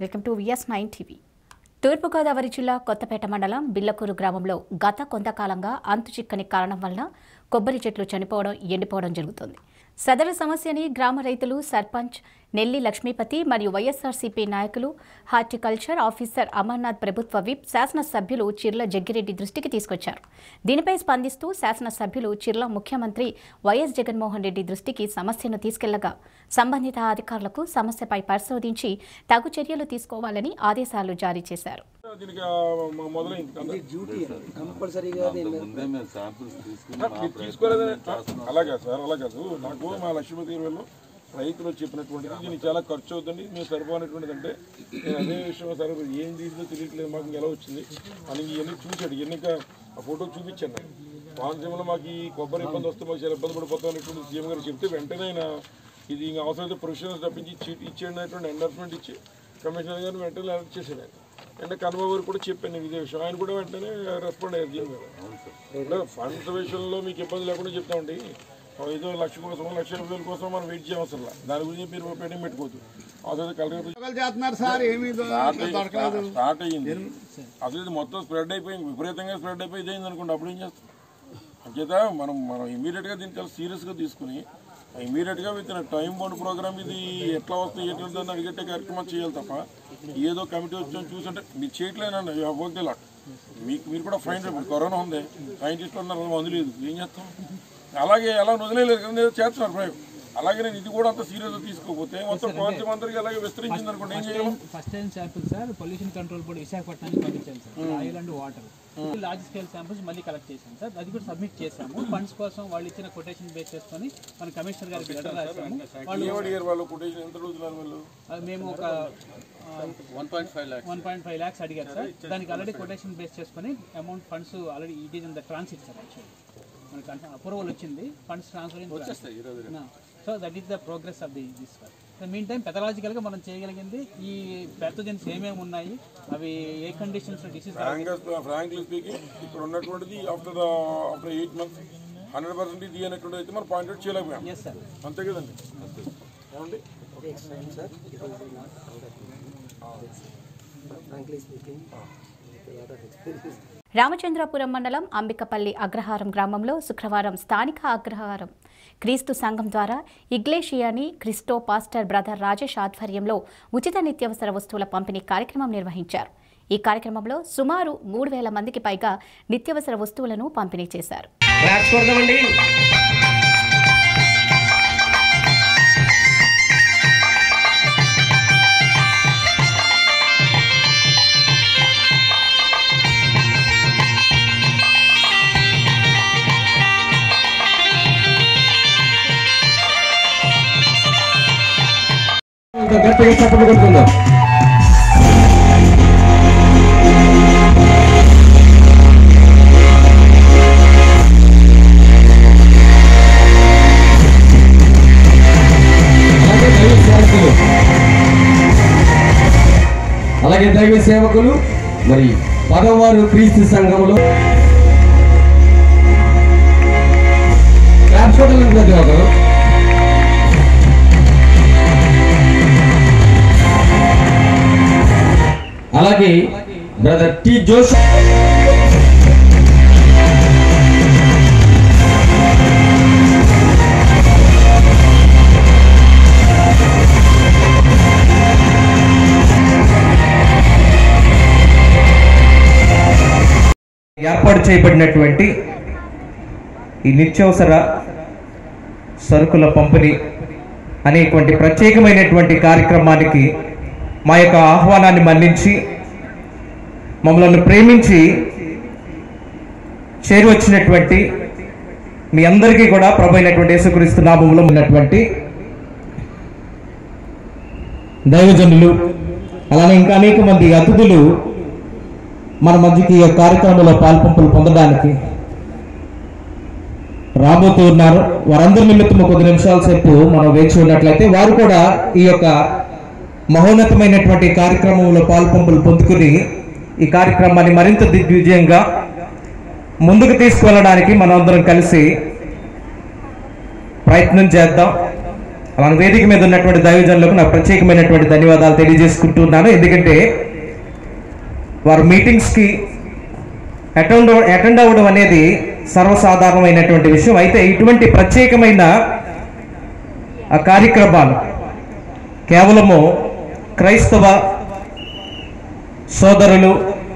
Welcome to VS nine TV Thurpu Godavari జిల్లా కొత్తపేట మండలం బిల్లకూరు గ్రామంలో గత కొంతకాలంగా అంతుచిక్కని కారణం వలన కొబ్బరి చెట్లు చనిపోవడం ఎండిపోవడం జరుగుతుంది సదరు సమస్యని గ్రామ రైతులు సర్పంచ్ నెల్లి లక్ష్మీపతి మరియు వైఎస్ఆర్సీపీ నాయకులు హార్టికల్చర్ ఆఫీసర్ అమర్నాథ్ ప్రభుత్వ విప్ శాసనసభ్యులు చిర్ల జగ్గిరెడ్డి దృష్టికి తీసుకొచ్చారు దీనిపై స్పందిస్తూ శాసనసభ్యులు చిర్ల ముఖ్యమంత్రి వైఎస్ జగన్మోహన్ రెడ్డి దృష్టికి సమస్యను తీసుకెళ్లగా సంబంధిత అధికారులకు సమస్యపై పరిశోధించి తగు చర్యలు తీసుకోవాలని ఆదేశాలు జారీ చేశారు దీనికి ఆ, మ- మొదలైంది కదా డ్యూటీ కంపల్సరీగా దీన్ని ముందే మేము శాంపిల్స్ తీసుకుని మీరు తీసుకోలేదని అలాగే సార్ అలా కాదు నాకు మా లక్ష్మీపతి వాళ్ళు రైతులు చెప్పినటువంటిది దీనికి చాలా ఖర్చు అవుతుంది మేము సరిపోనటువంటిది అంటే నేను అదే విషయం సరే ఏం తీసిందో తెలియట్లేదు మాకు ఎలా వచ్చింది అని ఇవన్నీ చూశాడు ఇవన్నీ ఇంకా ఆ ఫోటో చూపించాను నాకు కోనసీమలో మాకు ఈ కొబ్బరి ఇబ్బంది వస్తే మాకు చాలా ఇబ్బంది పడిపోతాం అనేటువంటి సీఎం గారు చెప్తే వెంటనే ఆయన ఇది ఇంకా అవసరమైతే ప్రొఫెషనల్స్ తప్పించి చీట్ ఇచ్చేయండి అనేటువంటి ఎండర్స్మెంట్ ఇచ్చి కమిషనర్ గారిని వెంటనే అలర్ట్ చేశాడు ఆయన అంటే కనుమ గారు కూడా చెప్పాను నేను ఇదే విషయం ఆయన కూడా వెంటనే రెస్పాండ్ అయ్యారు దీని మీద అంటే ఫండ్స్ విషయంలో మీకు ఇబ్బంది లేకుండా చెప్తామండి ఏదో లక్ష కోసం లక్ష రూపాయల కోసం మనం వెయిట్ చేయవసరం లే. దాని గురించి మీరు పెండింగ్ పెట్టుకోవద్దు అసలు కలెక్టర్ ఉద్యోగాలు చేస్తున్నారు సార్ ఏమీ స్టార్ట్ అయ్యి- స్టార్ట్ అయ్యింది అసలు ఇది మొత్తం స్ప్రెడ్ అయిపోయింది విపరీతంగా స్ప్రెడ్ అయిపోయి ఇదైంది అనుకోండి అప్పుడు ఏం చేస్తాం అంచేత మనం మనం ఇమీడియట్ గా దీన్ని చాలా సీరియస్ గా తీసుకుని ఇమీడియట్ గా విత్ టైం బౌండ్ ప్రోగ్రామ్ ఇది ఎట్లా వస్తుంది ఎట్లా ఉంటుందని అడిగట్టే కార్యక్రమం చేయాలి తప్ప ఏదో కమిటీ వచ్చాం చూసంటే మీరు చేయట్లేనండి వర్క్ లాట్ మీకు మీరు కూడా ఫైన్ ఇప్పుడు కరోనా ఉంది సైంటిస్టులు ఉన్నారు మందు లేదు ఏం చేస్తాం అలాగే ఎలా వదిలేదు కదా ఏదో చేస్తున్నారు ప్రయోగం అలాగే నేను ఇది కూడా అంత సీరియస్ గా తీసుకోకపోతే మొత్తం కోర్టు అందరికి అలాగే విస్తరించింది అనుకోండి ఏం చేయాలి first time sample sir pollution control board విశాఖపట్నానికి పంపించాను sir oil and water large scale samples మళ్ళీ కలెక్ట్ చేశాం సార్ అది కూడా సబ్మిట్ చేశాము ఫండ్స్ కోసం వాళ్ళు ఇచ్చిన కొటేషన్ బేస్ చేసుకొని మన కమిషనర్ గారికి లెటర్ రాసాము వాళ్ళు ఏం అడిగారు వాళ్ళు కొటేషన్ ఎంత రోజులు వాళ్ళు అది మేము ఒక one point five lakhs one point five lakhs అడిగారు సార్ దానికి ఆల్రెడీ కొటేషన్ బేస్ చేసుకొని amount funds already it is in the transit sir actually మనకి అప్రూవల్ వచ్చింది ఫండ్స్ ట్రాన్స్ఫర్ వచ్చేస్తాయి so that is the progress of the this mean time పెథలాజికల్గా మనం చేయగలిగింది ఈ పెథోజన్స్ ఏమేమి ఉన్నాయి అవి ఏ కండిషన్స్ డిసీజ్ ఫ్రాంక్లీ స్పీకింగ్ ఇక్కడ ఉన్నటువంటిది after after eight months hundred percent ఇది అనేటువంటిది అయితే మనం పాయింట్ అవుట్ చేయలేకపోయాం ఎస్ సార్ అంతే కదండి ఏమండి ఫ్రాంక్లీ స్పీకింగ్ ఎక్స్పీరియన్స్ రామచంద్రపురం మండలం అంబికపల్లి అగ్రహారం గ్రామంలో శుక్రవారం స్థానిక అగ్రహారం క్రీస్తు సంఘం ద్వారా ఇగ్లేషియాని క్రిస్టో పాస్టర్ బ్రదర్ రాజేష్ ఆధ్వర్యంలో ఉచిత నిత్యావసర వస్తువుల పంపిణీ కార్యక్రమం నిర్వహించారు ఈ కార్యక్రమంలో సుమారు మూడు వేల మందికి పైగా నిత్యావసర వస్తువులను పంపిణీ చేశారు గట్టిగా చప్పట్లు కొడుకుందాం అలాగే దైవ సేవకులు అలాగే దైవ సేవకులు మరి పదవారు క్రీస్తు సంఘములో క్లాప్స్ కొట్టాలి ప్రతి ఒక్కరు అలాగే బ్రదర్ టి జోష్ ఏర్పాటు చేయబడినటువంటి ఈ నిత్యావసర సరుకుల పంపిణీ అనేటువంటి ప్రత్యేకమైనటువంటి కార్యక్రమానికి మా యొక్క ఆహ్వానాన్ని మన్నించి మమ్మల్ని ప్రేమించి చేరి వచ్చినటువంటి మీ అందరికీ కూడా ప్రభు అయినటువంటి యేసుక్రీస్తు నామములో ఉన్నటువంటి దైవజనులు అలానే ఇంకా అనేక మంది అతిథులు మన మధ్యకి ఈ యొక్క కార్యక్రమంలో పాల్పంపులు పొందడానికి రాబోతూ ఉన్నారు వారందరి నిమిత్తం కొద్ది నిమిషాల సేపు మనం వేచి ఉన్నట్లయితే వారు కూడా ఈ యొక్క మహోన్నతమైనటువంటి కార్యక్రమంలో పాల్పంపులు పొందుకుని ఈ కార్యక్రమాన్ని మరింత దిగ్విజయంగా ముందుకు తీసుకువెళ్ళడానికి మనం అందరం కలిసి ప్రయత్నం చేద్దాం అలానే వేదిక మీద ఉన్నటువంటి దైవజనులకు నాకు ప్రత్యేకమైనటువంటి ధన్యవాదాలు తెలియజేసుకుంటున్నాను ఎందుకంటే వారు మీటింగ్స్కి అటెండ్ అటెండ్ అవ్వడం అనేది సర్వసాధారణమైనటువంటి విషయం అయితే ఇటువంటి ప్రత్యేకమైన ఆ కార్యక్రమాలు కేవలము క్రైస్తవ సోదరులు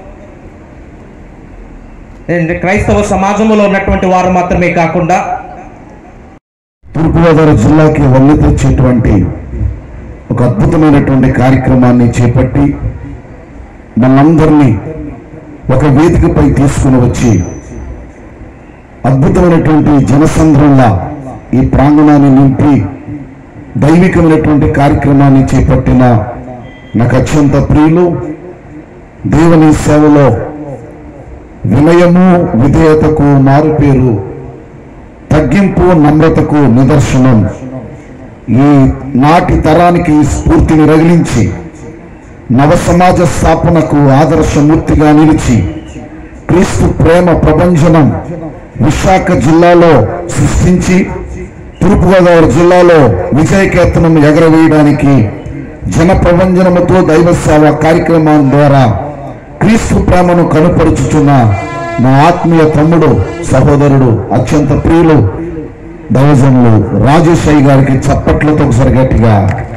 ఏంటి, క్రైస్తవ సమాజంలో ఉన్నటువంటి వారు మాత్రమే కాకుండా తూర్పుగోదావరి జిల్లాకి వల్లి తెచ్చేటువంటి ఒక అద్భుతమైనటువంటి కార్యక్రమాన్ని చేపట్టి మనందరినీ ఒక వేదికపై తీసుకుని వచ్చి అద్భుతమైనటువంటి జనసంద్రంలా ఈ ప్రాంగణాన్ని నింపి దైవికమైనటువంటి కార్యక్రమాన్ని చేపట్టిన నాకు అత్యంత ప్రియులు దేవుని సేవలో వినయము విధేయతకు మారుపేరు తగ్గింపు నమ్రతకు నిదర్శనం ఈ నాటి తరానికి స్ఫూర్తిని రగిలించి నవ సమాజ స్థాపనకు ఆదర్శమూర్తిగా నిలిచి క్రీస్తు ప్రేమ ప్రభంజనం విశాఖ జిల్లాలో సృష్టించి తూర్పుగోదావరి జిల్లాలో విజయకేతనం ఎగరవేయడానికి జన ప్రభంజనముతో దైవ సేవ కార్యక్రమం ద్వారా క్రీస్తు ప్రేమను కనుపరుచుచున్న నా ఆత్మీయ తమ్ముడు సహోదరుడు అత్యంత ప్రియులు దైవజనులు రాజేశయ్య గారికి చప్పట్లతో ఒకసారి గట్టిగా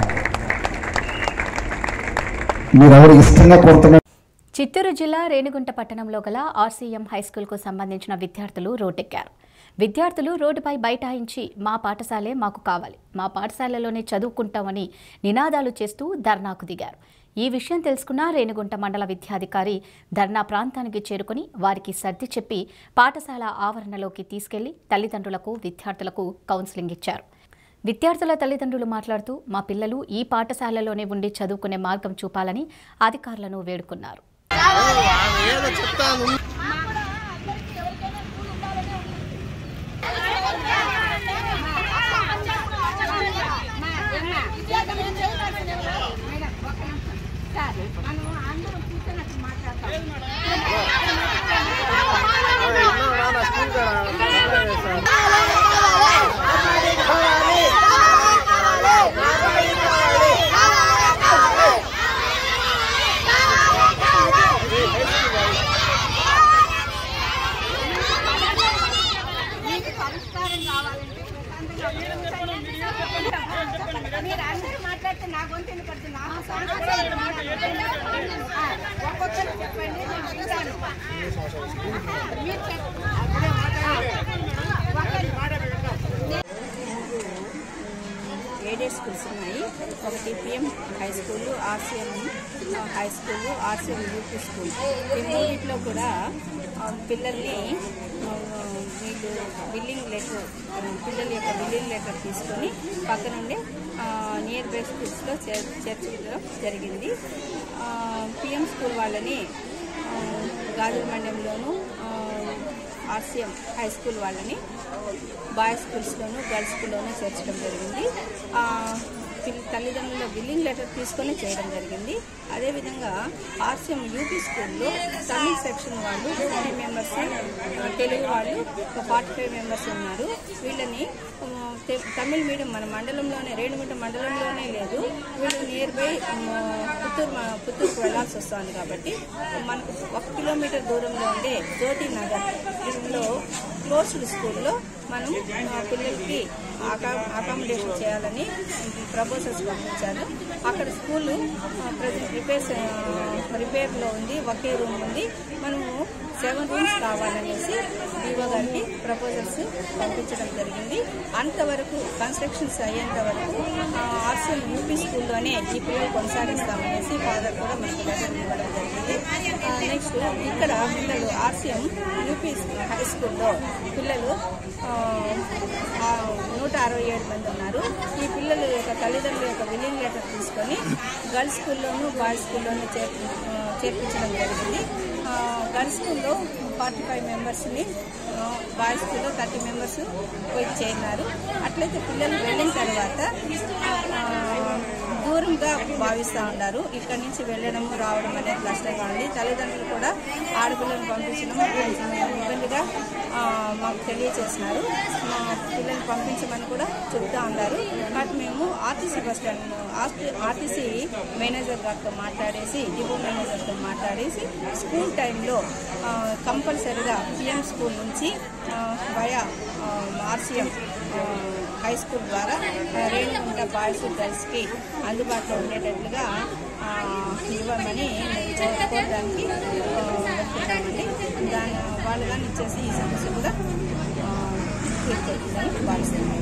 మీరెవరు ఇష్టంగా కోరుతున్నారు చిత్తూరు జిల్లా రేణిగుంట పట్టణంలో గల ఆర్సీఎం హైస్కూల్కు సంబంధించిన విద్యార్థులు రోడ్డెక్కారు విద్యార్థులు రోడ్డుపై బైఠాయించి మా పాఠశాలే మాకు కావాలి మా పాఠశాలలోనే చదువుకుంటామని నినాదాలు చేస్తూ ధర్నాకు దిగారు ఈ విషయం తెలుసుకున్న రేణిగుంట మండల విద్యాధికారి ధర్నా ప్రాంతానికి చేరుకుని వారికి సర్ది చెప్పి పాఠశాల ఆవరణలోకి తీసుకెళ్లి తల్లిదండ్రులకు విద్యార్థులకు కౌన్సిలింగ్ ఇచ్చారు విద్యార్థుల తల్లిదండ్రులు మాట్లాడుతూ మా పిల్లలు ఈ పాఠశాలలోనే ఉండి చదువుకునే మార్గం చూపాలని అధికారులను వేడుకున్నారు మీకు పరిష్కారం కావాలంటే మీరు అందరూ మాట్లాడితే నా గొంతు వినపడుతుంది నా సంతోషాలు మాట్లాడండి. ఆ, ఒక్కొక్కరు చెప్పండి నేను వింటాను మీరు చెప్ప- ఆ, ఎయిడెడ్ స్కూల్స్ ఉన్నాయి ఒకటి PM high school RCM high school RCM UP school ఈ మూడింటిలో కూడా ఆ, పిల్లల్ని ఆ, వీళ్ళు బిల్లింగ్ లెటర్ పిల్లల యొక్క బిల్లింగ్ లెటర్ తీసుకొని పక్కనుండే నియర్ బై స్కూల్స్లో చేర్ చేర్చడం జరిగింది పిఎం స్కూల్ వాళ్ళని ఆ, గాజుల మండలంలోను ఆర్సీఎం హై స్కూల్ వాళ్ళని బాయ్స్ స్కూల్స్లోను గర్ల్స్ స్కూల్లోనూ చేర్చడం జరిగింది ఆ, పిల్ల- తల్లిదండ్రుల బిల్లింగ్ లెటర్ తీసుకొని చేయడం జరిగింది అదేవిధంగా ఆర్సీఎం యూపీ స్కూల్లో తమిళ్ సెక్షన్ వాళ్ళు ఫిఫ్టీ మెంబర్స్ తెలుగు వాళ్ళు ఒక ఫార్టీ ఫైవ్ మెంబర్స్ ఉన్నారు వీళ్ళని ఆ, తె- తమిళ్ మీడియం మన మండలంలోనే రేణుగుంట మండలంలోనే లేదు వీళ్ళు నియర్ బై పుత్తూరు మ- పుత్తూరుకు వెళ్లాల్సి వస్తుంది కాబట్టి మనకు ఒక కిలోమీటర్ దూరంలో ఉండే జ్యోతి నగర్ దీనిలో క్లోజ్డ్ స్కూల్లో మనం ఆ, పిల్లలకి అకా- అకామిడేషన్ చేయాలని ప్రపోజల్స్ పంపించారు అక్కడ స్కూల్ ప్రజెంట్ రిపేర్స్ రిపేర్లో ఉంది ఒకే రూమ్ ఉంది మనము సెవెన్ రూమ్స్ కావాలనేసి డిఓ గారికి ప్రపోజల్స్ పంపించడం జరిగింది అంతవరకు కన్స్ట్రక్షన్స్ అయ్యేంత వరకు ఆర్సీఎం యూపీ స్కూల్లోనే ఈ పిల్లలు కొనసాగిస్తామనేసి ఫాదర్ కూడా మనకు లెటర్ ఇవ్వడం జరిగింది నెక్స్ట్ ఇక్కడ పిల్లలు ఆర్సీఎం యూపీ హై స్కూల్లో పిల్లలు ఆ, ఆ, నూట అరవై ఏడు మంది ఉన్నారు ఈ పిల్లల యొక్క తల్లిదండ్రుల యొక్క విల్లింగ్ లెటర్ తీసుకొని గర్ల్స్ స్కూల్లోను బాయ్స్ స్కూల్లోనూ చేర్ ఆ, చేర్పించడం జరిగింది ఆ, గర్ల్స్ స్కూల్లో ఫార్టీ ఫైవ్ మెంబర్స్ని బాయ్స్ స్కూల్లో థర్టీ మెంబర్స్ పోయి చేరినారు అట్లయితే పిల్లలు వెళ్ళిన తర్వాత ఆ, దూరంగా భావిస్తూ ఉన్నారు ఇక్కడి నుంచి వెళ్ళడం రావడం అనేది కష్టంగా ఉంది తల్లిదండ్రులు కూడా ఆడపిల్లలను పంపించడం కొంచెం ఇబ్బందిగా ఆ, మాకు తెలియచేసినారు మా పిల్లల్ని పంపించమని కూడా చెప్తా ఉన్నారు బట్ మేము RTC bus stand RTC manager గారితో మాట్లాడేసి డిపో మేనేజర్తో మాట్లాడేసి స్కూల్ టైంలో కంపల్సరిగా పిఎం స్కూల్ నుంచి వయా ఆర్సీఎం హై స్కూల్ ద్వారా ఆ, రేణిగుంట బాయ్స్ గర్ల్స్కి అందుబాటులో ఉండేటట్లుగా ఆ, ఇవ్వమని మేము కో- కోరడానికి ఆ, వెళ్తున్నామండి దాని వాళ్ళు కానీ ఇచ్చేసి ఈ సమస్య కూడా ఆ, తీర్చేస్తుందని భావిస్తున్నాను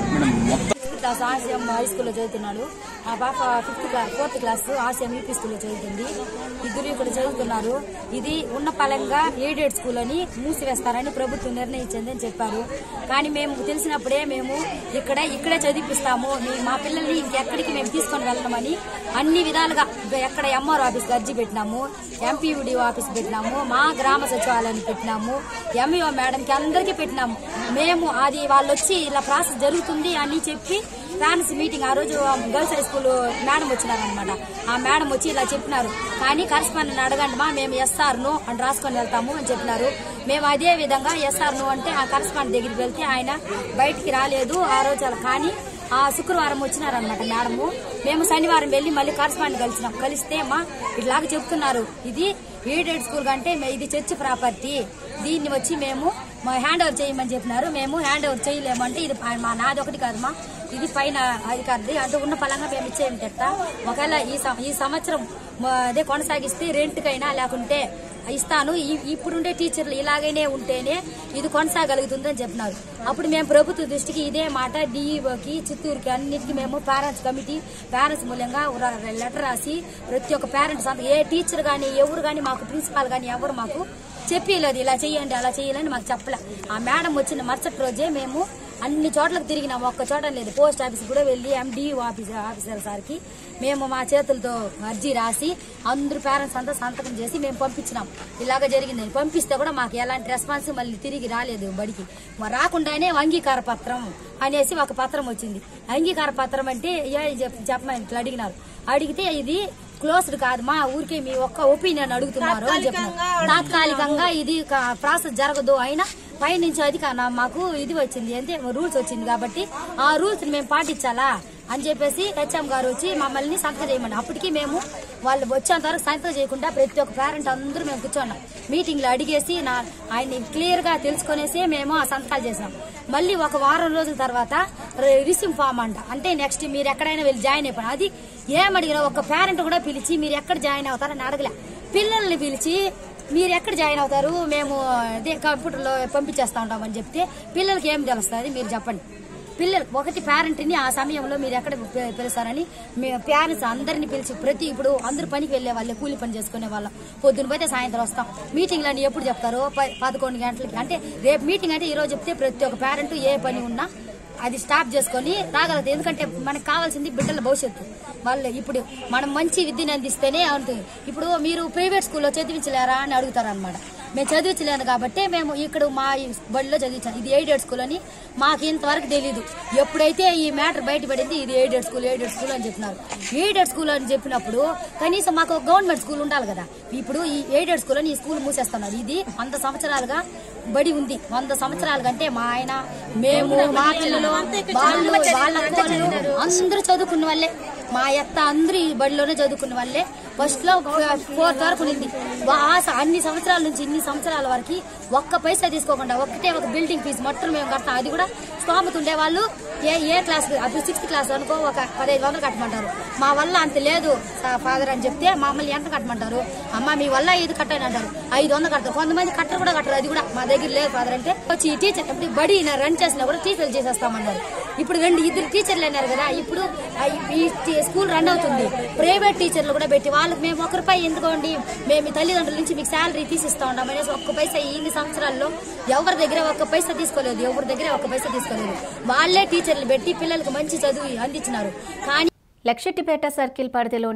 క్లాస్ ఆసియం హై స్కూల్లో చదువుతున్నాడు ఆ పాప fifth class fourth class RCM UP స్కూల్లో చదువుతుంది ఇద్దరు ఇక్కడ చదువుతున్నారు ఇది ఉన్న పలంగా ఎయిడెడ్ స్కూల్ అని మూసివేస్తారని ప్రభుత్వం నిర్ణయించిందని చెప్పారు కానీ మేము తెలిసినప్పుడే మేము ఇక్కడ ఇక్కడే చదివిపిస్తాము మీ- మా పిల్లల్ని ఇంకెక్కడికి మేము తీసుకొని వెళ్ళమని అన్ని విధాలుగా ఎక్కడ ఎంఆర్ ఆఫీస్ అర్జీ పెట్టినాము ఎంపీయూడి ఆఫీస్ పెట్టినాము మా గ్రామ సచివాలయాన్ని పెట్టినాము ఎంఈఓ మేడంకి అందరికీ పెట్టినాము మేము అది వాళ్ళు వచ్చి ఇలా ప్రాసెస్ జరుగుతుంది అని చెప్పి పేరెంట్స్ మీటింగ్ ఆ రోజు గర్ల్స్ హై స్కూల్ మేడం వచ్చినారనమాట ఆ మేడం వచ్చి ఇలా చెప్పినారు కానీ కరస్పాండెంట్ అడగండి మా మేము ఎస్ఆర్ నో అని రాసుకొని వెళ్తాము అని చెప్పినారు మేము అదే విధంగా ఎస్ఆర్ నో అంటే ఆ కరస్పాండెంట్ దగ్గరికి వెళ్తే ఆయన బయటికి రాలేదు ఆ రోజు అలా కానీ ఆ శుక్రవారం వచ్చినారనమాట మేడము మేము శనివారం వెళ్ళి మళ్ళీ కరస్పాండెంట్ కలిసినాం కలిస్తే మా ఇట్లాగా చెప్తున్నారు ఇది ఎయిడెడ్ స్కూల్ కంటే మే- ఇది చర్చ్ ప్రాపర్టీ దీన్ని వచ్చి మేము మా హ్యాండ్ ఓవర్ చేయమని చెప్పినారు మేము హ్యాండ్ ఓవర్ చేయలేమంటే ఇది పా- మా నాది ఒకటి కాదు మా ఇది పైన అధికారిది అంటే ఉన్న పలంగా మేము ఇచ్చేయం తెట్ట ఒకవేళ ఈ సం- ఈ సంవత్సరం మా- అదే కొనసాగిస్తే రెంట్కైనా లేకుంటే ఇస్తాను ఈ- ఇప్పుడుండే టీచర్లు ఇలాగైనే ఉంటేనే ఇది కొనసాగలుగుతుందని చెప్పినారు అప్పుడు మేము ప్రభుత్వ దృష్టికి ఇదే మాట డిఈఓకి చిత్తూరుకి అన్నిటికీ మేము పేరెంట్స్ కమిటీ పేరెంట్స్ మూల్యంగా ర- లెటర్ రాసి ప్రతి ఒక్క పేరెంట్స్ అంతా ఏ టీచర్ కానీ ఎవరు కానీ మాకు ప్రిన్సిపాల్ కానీ ఎవరు మాకు చెప్పలేదు ఇలా చేయండి అలా చేయాలని మాకు చెప్పలే ఆ మేడం వచ్చిన మరుసటి రోజే మేము అన్ని చోట్లకు తిరిగినాం ఒక్క చోట లేదు పోస్ట్ ఆఫీస్ కూడా వెళ్ళి ఎండి ఆఫీస్ ఆఫీసర్ సార్కి మేము మా చేతులతో అర్జీ రాసి అందరు పేరెంట్స్ అంతా సంతకం చేసి మేము పంపించినాం ఇలాగ జరిగిందని పంపిస్తే కూడా మాకు ఎలాంటి రెస్పాన్స్ మళ్ళీ తిరిగి రాలేదు బడికి మరి రాకుండానే అంగీకార పత్రం అనేసి ఒక పత్రం వచ్చింది అంగీకార పత్రం అంటే ఏ చెప్- చెప్పమని ఇట్లా అడిగినారు అడిగితే ఇది క్లోజ్డ్ కాదు మా ఊరికే మీ ఒక్క ఒపీనియన్ అడుగుతున్నారు అని చెప్పినారు తాత్కాలికంగా ఇది క- ప్రాసెస్ జరగదు అయినా పైనుంచి అధికార మాకు ఇది వచ్చింది అంటే రూల్స్ వచ్చింది కాబట్టి ఆ రూల్స్ మేము పాటించాలా అని చెప్పేసి హెచ్ఎం గారు వచ్చి మమ్మల్ని సంతకం చేయమని అప్పటికి మేము వాళ్ళు వచ్చేంత వరకు సంతకం చేయకుండా ప్రతి ఒక్క పేరెంట్ అందరూ మేము కూర్చున్నాం మీటింగ్లో అడిగేసి నా ఆయన్ని క్లియర్ గా తెలుసుకునేసి మేము ఆ సంతకాలు చేసాం మళ్ళీ ఒక వారం రోజుల తర్వాత రిసిమ్ ఫామ్ అంట అంటే నెక్స్ట్ మీరు ఎక్కడైనా వెళ్ళి జాయిన్ అయిపోయిన అది ఏమడిగినా ఒక పేరెంట్ కూడా పిలిచి మీరు ఎక్కడ జాయిన్ అవుతారని అడగలే పిల్లల్ని పిలిచి మీరు ఎక్కడ జాయిన్ అవుతారు మేము అదే కంప్యూటర్లో పంపించేస్తా ఉంటామని చెప్తే పిల్లలకి ఏం తెలుస్తుంది మీరు చెప్పండి పిల్లలు ఒకటి పేరెంట్ని ఆ సమయంలో మీరు ఎక్కడ పి- పిలుస్తారని మీ పేరెంట్స్ అందరిని పిలిచి ప్రతి ఇప్పుడు అందరు పనికి వెళ్లే వాళ్ళే కూలి పని చేసుకునే వాళ్ళం పొద్దున పోతే సాయంత్రం వస్తాం మీటింగ్లు అని ఎప్పుడు చెప్తారు ప- పదకొండు గంటలకి అంటే రేపు మీటింగ్ అంటే ఈ రోజు చెప్తే ప్రతి ఒక్క పేరెంట్ ఏ పని ఉన్నా అది స్టాప్ చేసుకొని రాగలదు ఎందుకంటే మనకు కావాల్సింది బిడ్డల భవిష్యత్తు వాళ్ళు ఇప్పుడు మనం మంచి విద్యను అందిస్తేనే అవుతుంది ఇప్పుడు మీరు ప్రైవేట్ స్కూల్లో చదివించలేరా అని అడుగుతారు అనమాట మేము చదివించలేను కాబట్టి మేము ఇక్కడ మా ఈ బడిలో చదివించాం ఇది ఎయిడెడ్ స్కూల్ అని మాకు ఇంతవరకు తెలియదు ఎప్పుడైతే ఈ మ్యాటర్ బయటపడింది ఇది ఎయిడెడ్ స్కూల్ ఎయిడెడ్ స్కూల్ అని చెప్పినారు ఎయిడెడ్ స్కూల్ అని చెప్పినప్పుడు కనీసం మాకు గవర్నమెంట్ స్కూల్ ఉండాలి కదా ఇప్పుడు ఈ ఎయిడెడ్ స్కూల్ అని ఈ స్కూల్ మూసేస్తున్నారు ఇది వంద సంవత్సరాలుగా బడి ఉంది వంద సంవత్సరాల కంటే మా ఆయన మేము మా పిల్లలు వాళ్ళు వాళ్ళ కోళ్ళు అందరూ చదువుకున్న వాళ్ళే మా అత్త అందరూ ఈ బడిలోనే చదువుకున్న వాళ్ళే ఫస్ట్ లో ఫోర్త్ వరకు ఉంది వా- ఆ స- అన్ని సంవత్సరాల నుంచి ఇన్ని సంవత్సరాల వరకు ఒక్క పైసా తీసుకోకుండా ఒకటే ఒక బిల్డింగ్ ఫీజు మొత్తం మేము కడతాం అది కూడా స్తోమత ఉండే వాళ్ళు ఏ ఏ క్లాస్ అప్పుడు సిక్స్త్ క్లాస్ అనుకో ఒక పదహైదు వందలు కట్టమంటారు మా వల్ల అంత లేదు ఫాదర్ అని చెప్తే మమ్మల్ని ఎంత కట్టమంటారు అమ్మ మీ వల్ల ఇది కట్టని అంటారు ఐదు వందలు కడతారు కొంతమంది కట్టరు కూడా కట్టరు అది కూడా మా దగ్గర లేదు ఫాదర్ అంటే వచ్చి ఈ టీచర్ ఇప్పుడు బడి నా రన్ చేసినా కూడా టీచర్లు చేసేస్తామన్నారు ఇప్పుడు రెండు ఇద్దరు టీచర్లు అయినారు కదా ఇప్పుడు ఆ ఈ టీ- స్కూల్ రన్ అవుతుంది ప్రైవేట్ టీచర్లు కూడా పెట్టి వాళ్ళకి మేము ఒక రూపాయి ఎందుకోండి మేము మీ తల్లిదండ్రుల నుంచి మీకు శాలరీ తీసిస్తా ఉంటాం అనేసి ఒక్క పైసా ఇన్ని సంవత్సరాల్లో ఎవరి దగ్గర ఒక్క పైసా తీసుకోలేదు ఎవరి దగ్గర ఒక్క పైసా తీసుకోలేదు వాళ్ళే టీచర్లు పెట్టి పిల్లలకు మంచి చదువు అందించినారు కానీ లక్షెట్టిపేట సర్కిల్ పరిధిలోని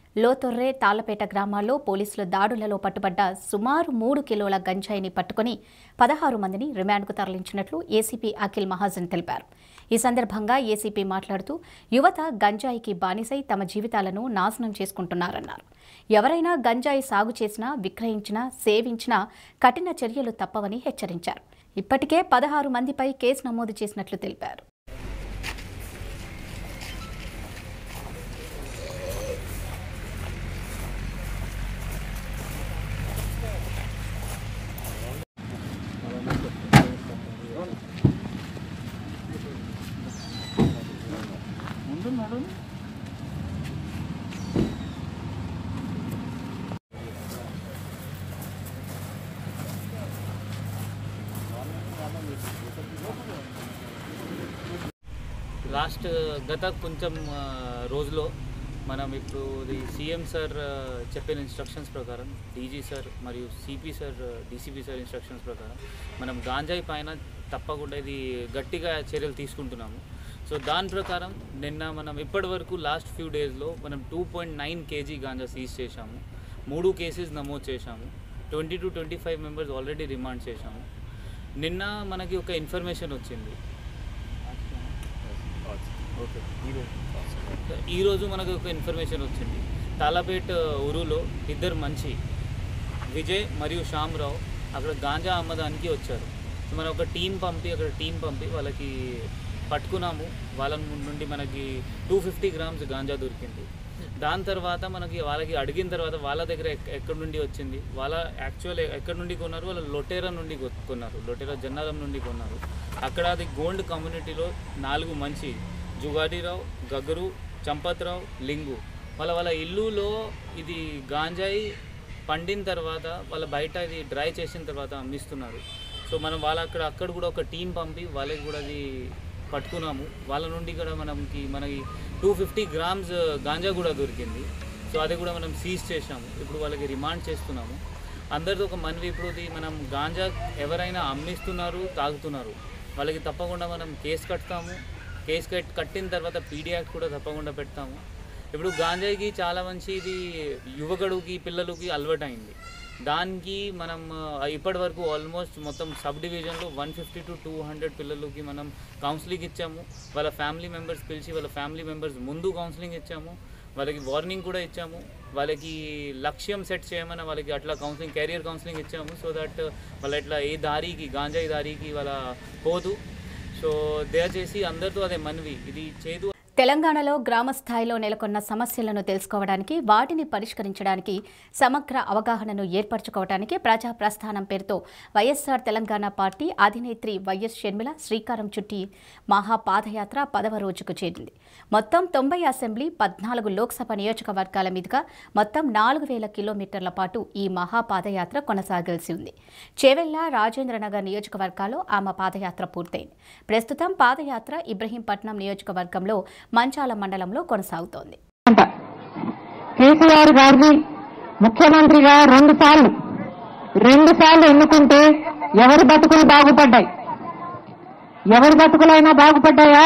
లోతొర్రే తాళ్లపేట గ్రామాల్లో పోలీసుల దాడులలో పట్టుబడ్డ సుమారు మూడు కిలోల గంజాయిని పట్టుకుని పదహారు మందిని రిమాండ్కు తరలించినట్లు ఏసీపీ అఖిల్ మహాజన్ తెలిపారు ఈ సందర్భంగా ఏసీపీ మాట్లాడుతూ యువత గంజాయికి బానిసై తమ జీవితాలను నాశనం చేసుకుంటున్నారన్నారు ఎవరైనా గంజాయి సాగు చేసినా విక్రయించినా సేవించినా కఠిన చర్యలు తప్పవని హెచ్చరించారు ఇప్పటికే పదహారు మందిపై కేసు నమోదు చేసినట్లు తెలిపారు లాస్ట్ గత కొంచెం ఆ, రోజులో మనం ఇప్పుడు ఇది సీఎం సార్ ఆ, చెప్పిన ఇన్స్ట్రక్షన్స్ ప్రకారం డీజీ సార్ మరియు CP sir DCP sir instructions ప్రకారం మనం గాంజాయి పైన తప్పకుండా ఇది గట్టిగా చర్యలు తీసుకుంటున్నాము సో దాని ప్రకారం నిన్న మనం ఇప్పటి వరకు లాస్ట్ ఫ్యూ డేస్లో మనం two point nine kg ganja seize చేశాము మూడు కేసెస్ నమోదు చేశాము twenty two twenty five members already remand చేశాము నిన్న మనకి ఒక ఇన్ఫర్మేషన్ వచ్చింది ఓకే ఈరోజు మనకు ఒక ఇన్ఫర్మేషన్ వచ్చింది తాలాపేట్ ఊరులో ఇద్దరు మంచి విజయ్ మరియు శ్యామ్రావు అక్కడ గాంజా అమ్మదానికి వచ్చారు సో మనం ఒక టీం పంపి అక్కడ టీం పంపి వాళ్ళకి పట్టుకున్నాము వాళ్ళ నుండి మనకి టూ ఫిఫ్టీ గ్రామ్స్ గాంజా దొరికింది దాని తర్వాత మనకి వాళ్ళకి అడిగిన తర్వాత వాళ్ళ దగ్గర ఎక్- ఎక్కడి నుండి వచ్చింది వాళ్ళ యాక్చువల్ ఎక్కడి నుండి కొన్నారు వాళ్ళ లొటేరా నుండి కొ- కొన్నారు లొటేరా జన్నారం నుండి కొన్నారు అక్కడ అది గోల్డ్ కమ్యూనిటీలో నాలుగు మంచి జుగాడిరావు గగరు చంపత్రావు లింగు వాళ్ళ వాళ్ళ ఇల్లులో ఇది గాంజాయి పండిన తర్వాత వాళ్ళ బయట ఇది డ్రై చేసిన తర్వాత అమ్మిస్తున్నారు సో మనం వాళ్ళ అక్కడ అక్కడ కూడా ఒక టీం పంపి వాళ్ళకి కూడా అది పట్టుకున్నాము వాళ్ళ నుండి కూడా మనకి మనకి టూ ఫిఫ్టీ గ్రామ్స్ గాంజా కూడా దొరికింది సో అది కూడా మనం సీజ్ చేసాము ఇప్పుడు వాళ్ళకి రిమాండ్ చేస్తున్నాము అందరితో ఒక మనవి ఇప్పుడు ఇది మనం గాంజా ఎవరైనా అమ్మిస్తున్నారు తాగుతున్నారు వాళ్ళకి తప్పకుండా మనం కేసు కడతాము కేసు కట్ కట్టిన తర్వాత పీడీ యాక్ట్ కూడా తప్పకుండా పెడతాము ఇప్పుడు గాంజాయికి చాలా మంచి ఇది యువకుడికి పిల్లలకి అలవాటైంది దానికి మనం ఆ, ఇప్పటి వరకు ఆల్మోస్ట్ మొత్తం సబ్ డివిజన్లో one fifty to two hundred పిల్లలకి మనం కౌన్సిలింగ్ ఇచ్చాము వాళ్ళ ఫ్యామిలీ మెంబర్స్ పిలిచి వాళ్ళ ఫ్యామిలీ మెంబర్స్ ముందు కౌన్సిలింగ్ ఇచ్చాము వాళ్ళకి వార్నింగ్ కూడా ఇచ్చాము వాళ్ళకి లక్ష్యం సెట్ చేయమని వాళ్ళకి అట్లా కౌన్సిలింగ్ కెరియర్ కౌన్సిలింగ్ ఇచ్చాము సో దట్ వాళ్ళ ఇట్లా ఏ దారికి గాంజాయి దారికి వాళ్ళ పోదు సో దయచేసి అందరితో అదే మనవి ఇది చేదు తెలంగాణలో గ్రామ స్థాయిలో నెలకొన్న సమస్యలను తెలుసుకోవడానికి వాటిని పరిష్కరించడానికి సమగ్ర అవగాహనను ఏర్పరచుకోవడానికి ప్రజా ప్రస్థానం పేరుతో వైఎస్ఆర్ తెలంగాణ పార్టీ అధినేత్రి వైఎస్ షర్మిల శ్రీకారం చుట్టి మహా పాదయాత్ర పదవ రోజుకు చేరింది మొత్తం తొంభై అసెంబ్లీ పద్నాలుగు లోక్సభ నియోజకవర్గాల మీదుగా మొత్తం నాలుగు వేల కిలోమీటర్ల పాటు ఈ మహా పాదయాత్ర కొనసాగాల్సి ఉంది చేవెళ్ల రాజేంద్రనగర్ నియోజకవర్గాల్లో ఆమె పాదయాత్ర పూర్తయింది ప్రస్తుతం పాదయాత్ర ఇబ్రహీంపట్నం నియోజకవర్గంలో మంచాల మండలంలో కొనసాగుతోంది కేసీఆర్ గారిని ముఖ్యమంత్రిగా రెండు సార్లు రెండు సార్లు ఎన్నుకుంటే ఎవరి బతుకులు బాగుపడ్డాయి ఎవరి బతుకులైనా బాగుపడ్డాయా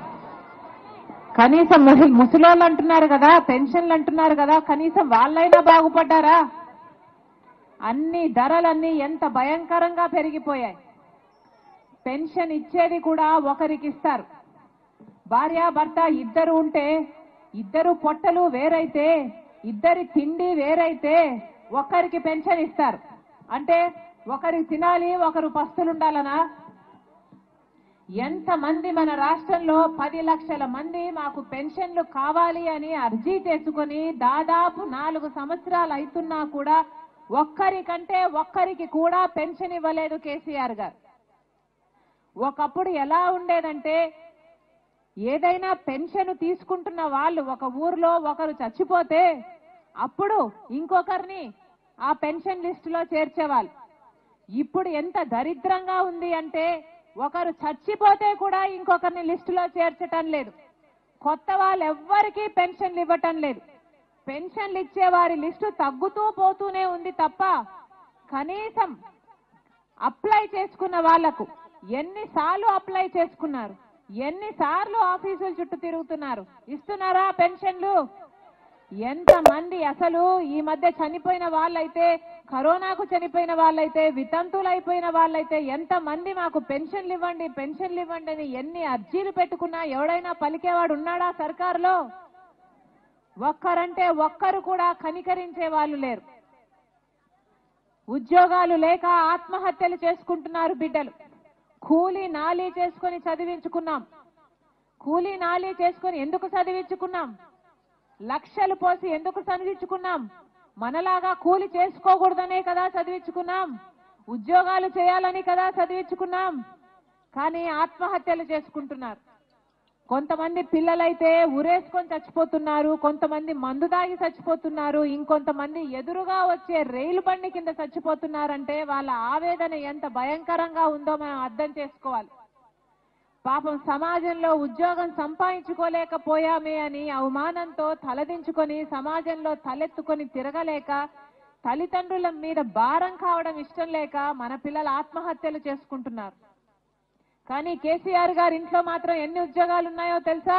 కనీసం ముసి ముసలోళ్ళు అంటున్నారు కదా పెన్షన్లు అంటున్నారు కదా కనీసం వాళ్ళైనా బాగుపడ్డారా అన్ని ధరలన్నీ ఎంత భయంకరంగా పెరిగిపోయాయి పెన్షన్ ఇచ్చేది కూడా ఒకరికి ఇస్తారు భార్యాభర్త ఇద్దరు ఉంటే ఇద్దరు పొట్టలు వేరైతే ఇద్దరి తిండి వేరైతే ఒకరికి పెన్షన్ ఇస్తారు అంటే ఒకరు తినాలి ఒకరు పస్తులుండాలనా ఎంతమంది మన రాష్ట్రంలో పది లక్షల మంది మాకు పెన్షన్లు కావాలి అని అర్జీ చేసుకొని దాదాపు నాలుగు సంవత్సరాలు అవుతున్నా కూడా ఒక్కరికంటే ఒక్కరికి కూడా పెన్షన్ ఇవ్వలేదు కేసీఆర్ గారు ఒకప్పుడు ఎలా ఉండేదంటే ఏదైనా పెన్షన్ తీసుకుంటున్న వాళ్ళు ఒక ఊర్లో ఒకరు చచ్చిపోతే అప్పుడు ఇంకొకరిని ఆ పెన్షన్ లిస్టులో చేర్చేవాళ్ళు ఇప్పుడు ఎంత దరిద్రంగా ఉంది అంటే ఒకరు చచ్చిపోతే కూడా ఇంకొకరిని లిస్టులో చేర్చటం లేదు కొత్త వాళ్ళు ఎవ్వరికీ పెన్షన్లు ఇవ్వటం లేదు పెన్షన్లు ఇచ్చే వారి లిస్టు తగ్గుతూ పోతూనే ఉంది తప్ప కనీసం అప్లై చేసుకున్న వాళ్లకు ఎన్నిసార్లు అప్లై చేసుకున్నారు ఎన్నిసార్లు ఆఫీసుల చుట్టూ తిరుగుతున్నారు ఇస్తున్నారా పెన్షన్లు ఎంతమంది అసలు ఈ మధ్య చనిపోయిన వాళ్ళైతే కరోనాకు చనిపోయిన వాళ్ళైతే వితంతులైపోయిన వాళ్ళైతే ఎంతమంది మాకు పెన్షన్లు ఇవ్వండి పెన్షన్లు ఇవ్వండి అని ఎన్ని అర్జీలు పెట్టుకున్నా ఎవడైనా పలికేవాడు ఉన్నాడా సర్కారులో ఒక్కరంటే ఒక్కరు కూడా కనికరించే వాళ్ళు లేరు ఉద్యోగాలు లేక ఆత్మహత్యలు చేసుకుంటున్నారు బిడ్డలు కూలీ నాలీ చేసుకొని చదివించుకున్నాం కూలీ నాలీ చేసుకొని ఎందుకు చదివించుకున్నాం లక్షలు పోసి ఎందుకు చదివించుకున్నాం మనలాగా కూలి చేసుకోకూడదనే కదా చదివించుకున్నాం ఉద్యోగాలు చేయాలని కదా చదివించుకున్నాం కానీ ఆత్మహత్యలు చేసుకుంటున్నారు కొంతమంది పిల్లలైతే ఉరేసుకొని చచ్చిపోతున్నారు కొంతమంది మందు దాగి చచ్చిపోతున్నారు ఇంకొంతమంది ఎదురుగా వచ్చే రైలు బండి కింద చచ్చిపోతున్నారంటే వాళ్ళ ఆవేదన ఎంత భయంకరంగా ఉందో మనం అర్థం చేసుకోవాలి పాపం సమాజంలో ఉద్యోగం సంపాదించుకోలేకపోయామే అని అవమానంతో తలదించుకొని సమాజంలో తలెత్తుకొని తిరగలేక తల్లిదండ్రుల మీద భారం కావడం ఇష్టం లేక మన పిల్లలు ఆత్మహత్యలు చేసుకుంటున్నారు కానీ కేసీఆర్ గారి ఇంట్లో మాత్రం ఎన్ని ఉద్యోగాలు ఉన్నాయో తెలుసా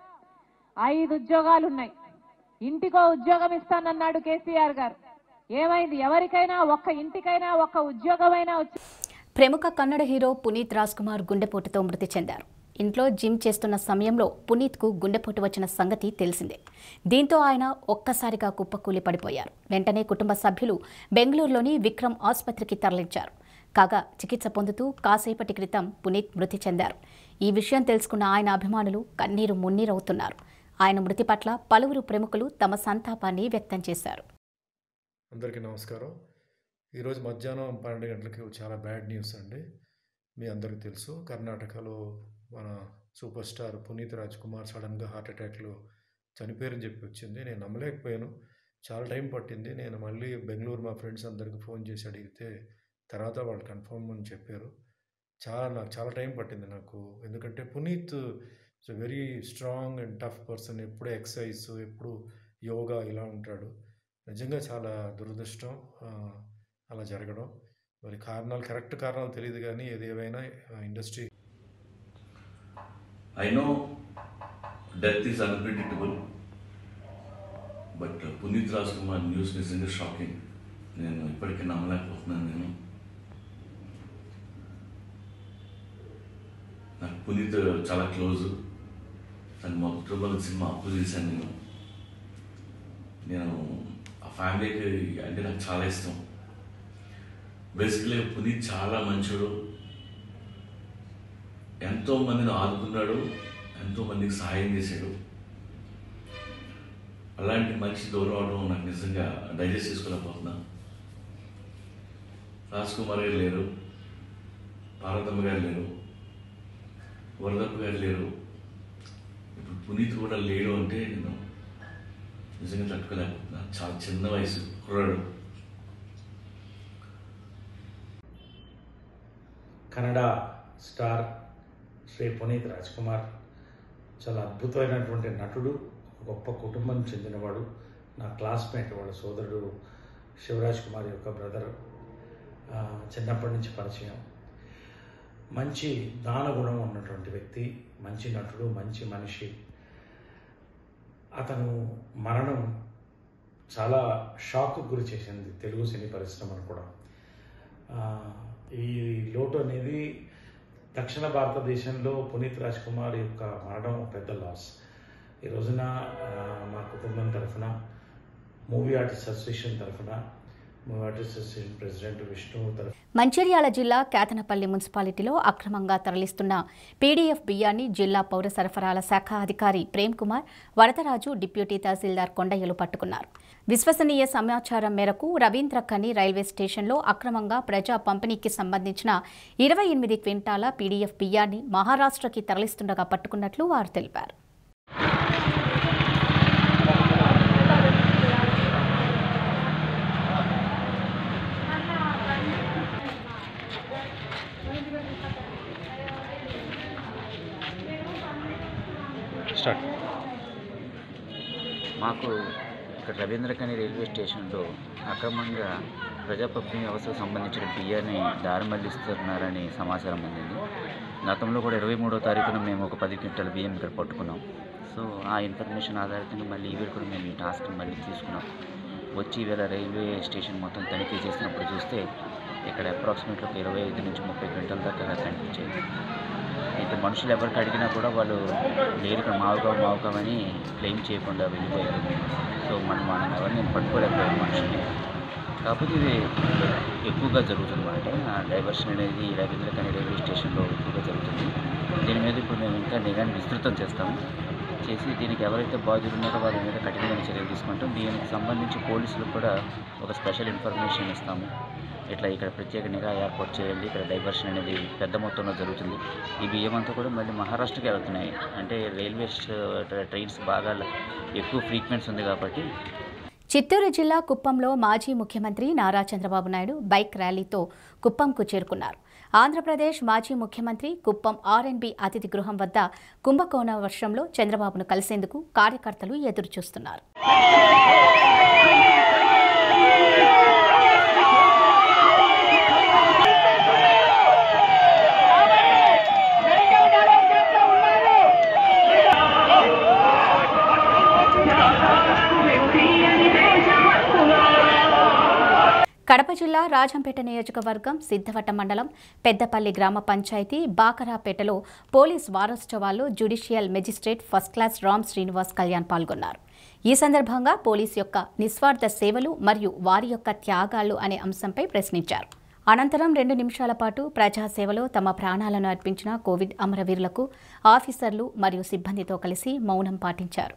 ఐదు ఉద్యోగాలు ఉన్నాయి ఇంటికో ఉద్యోగం ఇస్తానన్నాడు కేసీఆర్ గారు ఏమైంది ఎవరికైనా ఒక్క ఇంటికైనా ఒక్క ఉద్యోగమైనా వచ్చి ప్రముఖ కన్నడ హీరో పునీత్ రాజ్ కుమార్ గుండెపోటుతో మృతి చెందారు ఇంట్లో జిమ్ చేస్తున్న సమయంలో పునీత్కు గుండెపోటు వచ్చిన సంగతి తెలిసిందే దీంతో ఆయన ఒక్కసారిగా కుప్పకూలి పడిపోయారు వెంటనే కుటుంబ సభ్యులు బెంగళూరులోని విక్రమ్ ఆసుపత్రికి తరలించారు కాగా చికిత్స పొందుతూ కాసేపటి క్రితం పునీత్ మృతి చెందారు ఈ విషయం తెలుసుకున్న ఆయన అభిమానులు కన్నీరు మున్నీరవుతున్నారు ఆయన మృతి పట్ల పలువురు ప్రముఖులు తమ సంతాపాన్ని వ్యక్తం చేశారు అందరికీ నమస్కారం ఈరోజు మధ్యాహ్నం పన్నెండు గంటలకి చాలా బ్యాడ్ న్యూస్ అండి మీ అందరికీ తెలుసు కర్ణాటకలో మన సూపర్ స్టార్ పునీత్ రాజ్ కుమార్ సడన్గా హార్ట్ అటాక్లో చనిపోయారని చెప్పి వచ్చింది నేను నమ్మలేకపోయాను చాలా టైం పట్టింది నేను మళ్ళీ బెంగళూరు మా ఫ్రెండ్స్ అందరికి ఫోన్ చేసి అడిగితే తర్వాత వాళ్ళు కన్ఫర్మ్ అని చెప్పారు చాలా నాకు చాలా టైం పట్టింది నాకు ఎందుకంటే Puneeth it's very strong and tough person ఎప్పుడు ఎక్సర్సైజ్ ఎప్పుడు యోగా ఇలా ఉంటాడు నిజంగా చాలా దురదృష్టం ఆ, అలా జరగడం మరి కారణాలు కరెక్ట్ కారణాలు తెలియదు కానీ ఏది ఏమైనా industry I know death is unpredictable, but Puneeth Raj Kumar news నిజంగా షాకింగ్ నేను ఇప్పటికీ నమ్మలేకపోతున్నాను నేను నాకు పునీత్ చాలా క్లోజ్ తను మా కుటుంబాలకు సినిమా అప్పు చేశాను నేను నేను ఆ ఫ్యామిలీకి అంటే నాకు చాలా ఇష్టం బేసికలీ పునీత్ చాలా మంచోడు ఎంతో మందిని ఆదుకున్నాడు ఎంతో మందికి సహాయం చేశాడు అలాంటి మనిషి దూరం అవడం నాకు నిజంగా డైజెస్ట్ చేసుకోలేకపోతున్నా రాజ్ కుమార్ గారు లేరు పార్వతమ్మ గారు లేరు వరదప్ప గారు లేరు ఇప్పుడు పునీత్ కూడా లేడు అంటే నేను నిజంగా తట్టుకోలేకపోతున్నా చాలా చిన్న వయసు కుర్రాడు కన్నడ స్టార్ శ్రీ పునీత్ రాజ్ కుమార్ చాలా అద్భుతమైనటువంటి నటుడు గొప్ప కుటుంబం చెందినవాడు నా క్లాస్మేట్ వాళ్ళ సోదరుడు శివరాజ్ కుమార్ యొక్క బ్రదర్ ఆ, చిన్నప్పటి నుంచి పరిచయం మంచి దానగుణం ఉన్నటువంటి వ్యక్తి మంచి నటుడు మంచి మనిషి అతను మరణం చాలా షాక్ గురి చేసింది తెలుగు సినీ పరిశ్రమను కూడా ఆ, ఈ లోటు అనేది దక్షిణ భారతదేశంలో పునీత్ రాజ్ కుమార్ యొక్క మరణం పెద్ద లాస్ ఈ రోజున ఆ, మా కుటుంబం తరఫున మూవీ ఆర్టిస్ట్ అసోసియేషన్ తరఫున movie artist association president Vishnu తరఫున మంచిర్యాల జిల్లా కేతనపల్లి మున్సిపాలిటీలో అక్రమంగా తరలిస్తున్న పీడీఎఫ్ బియ్యాన్ని జిల్లా పౌర సరఫరాల శాఖ అధికారి ప్రేమ్ కుమార్ వరదరాజు డిప్యూటీ తహసీల్దార్ కొండయ్యలు పట్టుకున్నారు విశ్వసనీయ సమాచారం మేరకు రవీంద్ర ఖని రైల్వే స్టేషన్లో అక్రమంగా ప్రజా పంపిణీకి సంబంధించిన ఇరవై ఎనిమిది క్వింటాల పీడీఎఫ్ బియ్యాన్ని మహారాష్ట్రకి తరలిస్తుండగా పట్టుకున్నట్లు వారు తెలిపారు స్టార్ట్ మాకు ఇక్కడ రవీంద్రకని రైల్వే స్టేషన్లో అక్రమంగా ప్రజాపక్షి వ్యవస్థకు సంబంధించిన బియ్యాన్ని దారి మళ్లిస్తున్నారని సమాచారం అందింది గతంలో కూడా ఇరవై మూడో తారీఖున మేము ఒక పది క్వింటాల బియ్యం ఇక్కడ పట్టుకున్నాం సో ఆ ఇన్ఫర్మేషన్ ఆధారితంగా మళ్ళీ ఈవేళ కూడా మేము ఈ టాస్క్ మళ్ళీ తీసుకున్నాం వచ్చి ఈవేళ రైల్వే స్టేషన్ మొత్తం తనిఖీ చేసినప్పుడు చూస్తే ఇక్కడ అప్రాక్సిమేట్లీ ఒక ఇరవై ఐదు నుంచి ముప్పై క్వింటల్ దాకా కనిపించాయి అయితే మనుషులు ఎవరికి అడిగినా కూడా వాళ్ళు లేరు ఇక్కడ మావుగా మావుకామని క్లెయిమ్ చేయకుండా వెళ్ళిపోయారు సో మనం మనం ఎవరిని పట్టుకోలేకపోయాం మనుషుల్ని కాకపోతే ఇది ఎక్కువగా జరుగుతుంది అన్నమాట డైవర్షన్ అనేది రవీంద్ర కానీ రైల్వే స్టేషన్లో ఎక్కువగా జరుగుతుంది దీని మీద ఇప్పుడు మేము ఇంకా నిఘాన్ని విస్తృతం చేస్తాము చేసి దీనికి ఎవరైతే బాధ్యులు ఉన్నారో వాళ్ళ మీద కఠినమైన చర్యలు తీసుకుంటాం దీనికి సంబంధించి పోలీసులకు కూడా ఒక స్పెషల్ ఇన్ఫర్మేషన్ ఇస్తాము ఇట్లా ఇక్కడ ప్రత్యేక నిఘా ఏర్పాటు చేయండి ఇక్కడ డైవర్షన్ అనేది పెద్ద మొత్తంలో జరుగుతుంది ఈ బియ్యం అంతా కూడా మళ్ళీ మహారాష్ట్రకి వెళ్తున్నాయి అంటే రైల్వే ట్రైన్స్ బాగా ఎక్కువ ఫ్రీక్వెన్సీ ఉంది కాబట్టి చిత్తూరు జిల్లా కుప్పంలో మాజీ ముఖ్యమంత్రి నారా చంద్రబాబు నాయుడు బైక్ ర్యాలీతో కుప్పంకు చేరుకున్నారు ఆంధ్రప్రదేశ్ మాజీ ముఖ్యమంత్రి కుప్పం ఆర్ఎన్బి అతిథి గృహం వద్ద కుంభకోణ వర్షంలో చంద్రబాబును కలిసేందుకు కార్యకర్తలు ఎదురుచూస్తున్నారు కడప జిల్లా రాజంపేట నియోజకవర్గం సిద్ధవట్ట మండలం పెద్దపల్లి గ్రామ పంచాయతీ బాకరాపేటలో పోలీస్ వారోత్సవాల్లో judicial magistrate first class Ram Srinivas Kalyan పాల్గొన్నారు ఈ సందర్భంగా పోలీస్ యొక్క నిస్వార్థ సేవలు మరియు వారి యొక్క త్యాగాలు అనే అంశంపై ప్రశ్నించారు అనంతరం రెండు నిమిషాల పాటు ప్రజాసేవలో తమ ప్రాణాలను అర్పించిన కోవిడ్ అమరవీరులకు ఆఫీసర్లు మరియు సిబ్బందితో కలిసి మౌనం పాటించారు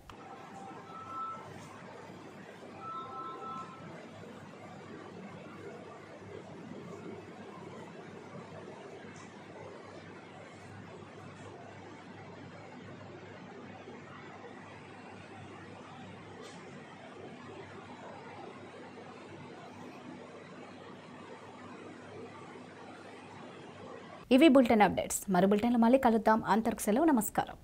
ఇవి బులెటిన్ అప్డేట్స్ మరో బులెటిన్లో మళ్ళీ కలుద్దాం అంతర్కు సెలవు నమస్కారం